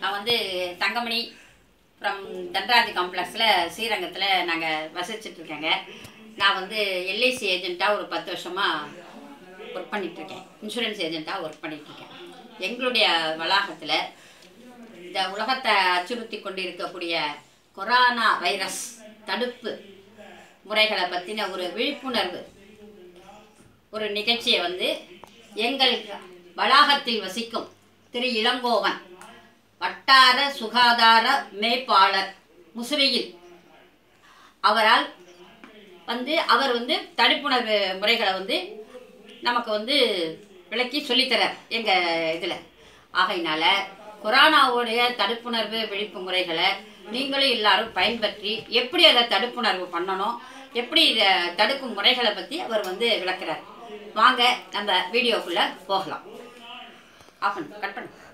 நான் வந்து தங்கமணி ஃப்ரம் தன்ராஜ் காம்ப்ளெக்ஸில் ஸ்ரீரங்கத்தில் நாங்கள் வசிச்சுட்டு இருக்கேங்க நான் வந்து எல்ஐசி ஏஜெண்ட்டாக ஒரு பத்து வருஷமாக ஒர்க் பண்ணிகிட்ருக்கேன் இன்சூரன்ஸ் ஏஜெண்ட்டாக ஒர்க் பண்ணிகிட்ருக்கேன் எங்களுடைய வளாகத்தில் இந்த உலகத்தை அச்சுறுத்தி கொண்டு இருக்கக்கூடிய கொரோனா வைரஸ் தடுப்பு முறைகளை பற்றின ஒரு விழிப்புணர்வு ஒரு நிகழ்ச்சியை வந்து எங்கள் வளாகத்தில் வசிக்கும் திரு இளங்கோவன் வட்டார சுகாதார மேய்ப்பாளர் முசிறியில் அவரால் வந்து அவர் வந்து தடுப்புணர்வு முறைகளை வந்து நமக்கு வந்து விளக்கி சொல்லித்தரார் எங்கள் இதில் ஆகையினால கொரோனாவுடைய தடுப்புணர்வு விழிப்பு முறைகளை நீங்களும் எல்லாரும் பயன்பற்றி எப்படி அதை தடுப்புணர்வு பண்ணணும் எப்படி இதை தடுக்கும் முறைகளை பற்றி அவர் வந்து விளக்குறார் வாங்க நம்ம வீடியோக்குள்ளே போகலாம் ஆஃப் பண்ணு கட் பண்ணு